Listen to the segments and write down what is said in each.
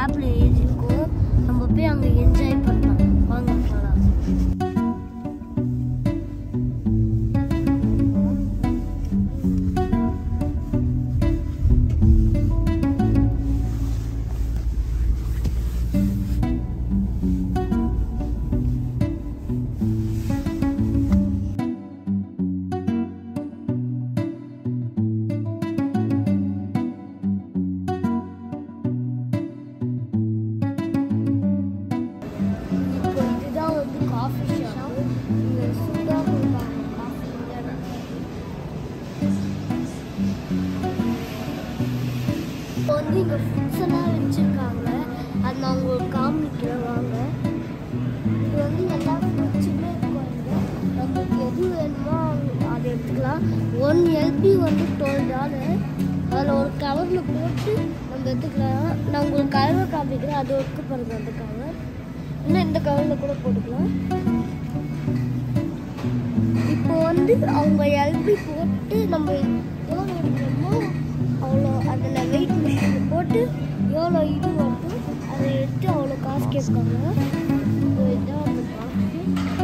மேப்ல எழுதியிருக்கோம் நம்ம போய் அங்க என்ஜாய் பண்ணலாம் வாங்க போலாம் இப்போ இதுதான் வந்து காஃபி ஷாப் இங்க சூடா கொடுப்பாங்க காஃபி இந்த இடத்துல. இப்போ வந்து இங்க ஃபுட்ஸ் எல்லாம் வச்சிருக்காங்க அது நான் உங்களுக்கு காமிக்கிறேன் வாங்க இது வந்து எல்லா ஃபுட்ஸுமே இருக்கும் இங்க நம்மளுக்கு எது வேணுமோ அதை எடுத்துக்கலாம் ஒன் எல்பி வந்து டுவெல் டாலர் அதில் ஒரு கவரில் போட்டு நம்ம எடுத்துக்கலாம் நான் உங்களுக்கு கலர் காமிக்கிறேன் அது ஒர்க்கு பாருங்க அந்த கவர் இன்னும் இந்த கவரில் கூட போட்டுக்கலாம் இப்போ வந்து அவங்க எல்பி போட்டு நம்ம எவ்வளோ எடுக்கிறோமோ அவ்வளோ அதில் வெயிட் மிஷினில் போட்டு எவ்வளோ இது வருதோ அதை எடுத்து அவ்வளோ காசு கேட்பாங்க இப்போ இதான் அந்த பாக்ஸு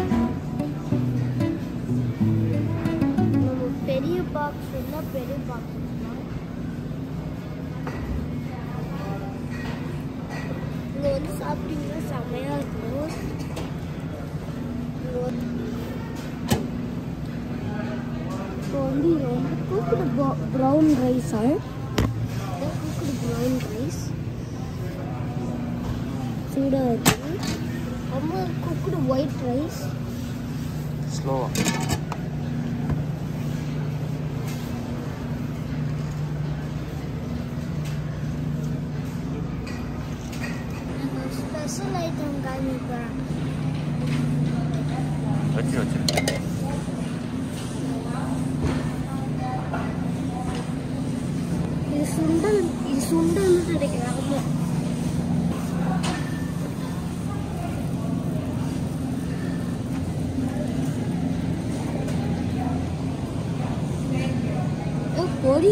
நம்ம பெரிய பாக்ஸ் இருந்தால் பெரிய பாக்ஸ் இங்கே வந்து சாப்பிட்டீங்கன்னா செம்மையாக இருக்கும் இங்க வந்து இப்போ வந்து இது வந்து குக்குடு ப்ரௌன் ரைஸா குக்குடு ப்ரௌன் ரைஸ் சூடாக இருக்கு அம்மா குக்குடு ஒயிட் ரைஸ் ஸ்லோவா ஸ்பெஷல் ஐட்டம் காமிப்பேன் வச்சு வச்சு இது சுண்டல் இது சுண்டல்னு நினைக்கிறேன் ஆமா. ஓ, பொரி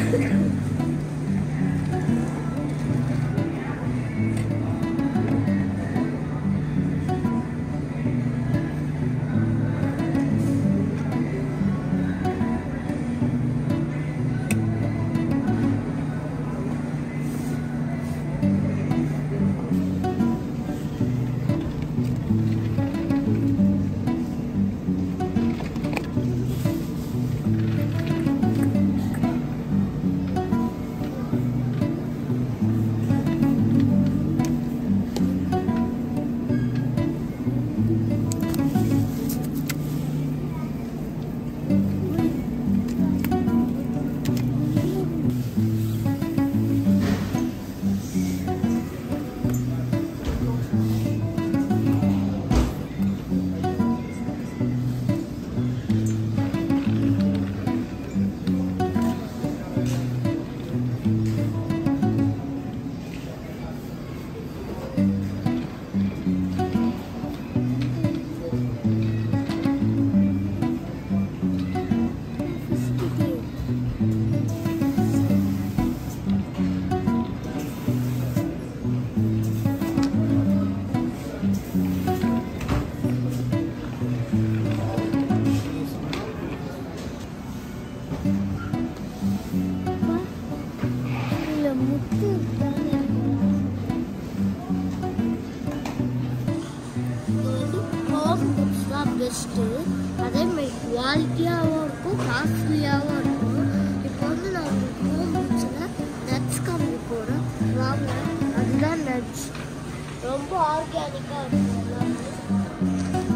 இதுல முத்து தானே இது வந்து ஹோம் புக்ஸ் தான் பெஸ்ட்டு அதே மாதிரி குவாலிட்டியாகவும் இருக்கும் காஸ்ட்லியாகவும் இருக்கும் இப்போ வந்து நான் உங்களுக்கு ஹோம் புக்ஸில் நட்ஸ் கம்மி போகிறேன் வாங்க அதுதான் நட்ஸ் ரொம்ப ஆர்கானிக்காக இருக்கும் எல்லாமே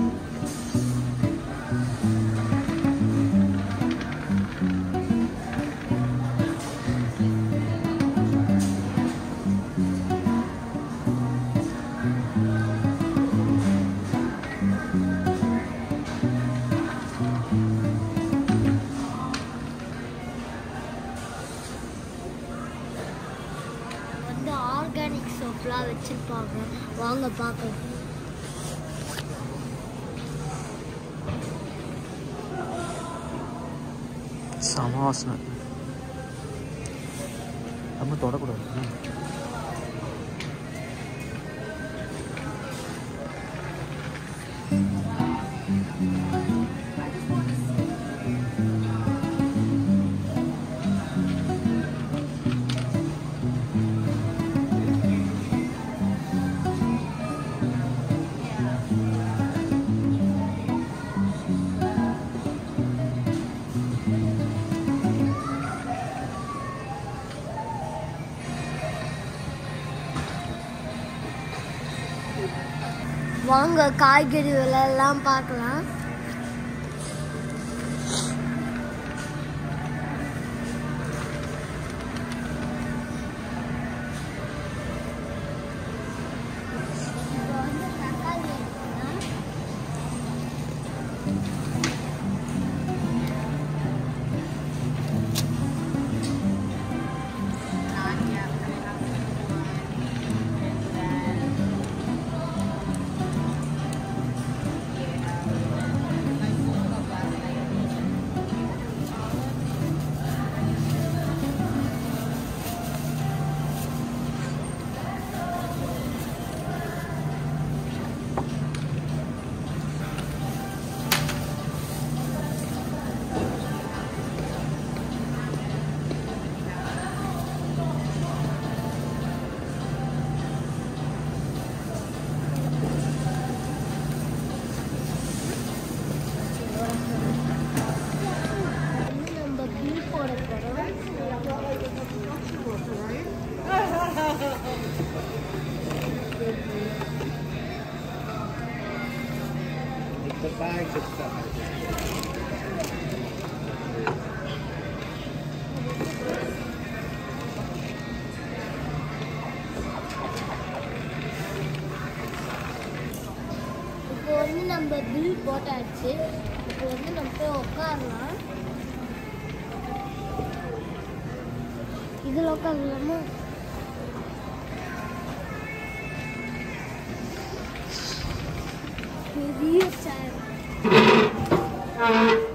வந்து ஆர்கானிக் சோப்லாம் வச்சுருப்பாங்க வாங்க பார்க்கலாம் சமாசன நம்ம தொடக்கூடாது வாங்க காய்கறி விலை எல்லாம் பார்க்கலாம் இப்போ வந்து தக்காளி எடுத்தோம்னா வந்து நம்ம பில் போட போகிறோம் The bags of stuff. இப்போ வந்து நம்ம பில் போட்டாச்சு இப்போ வந்து நம்ம போய் உட்காரலாம் இதில் உட்காரலாமா பெரிய சேர்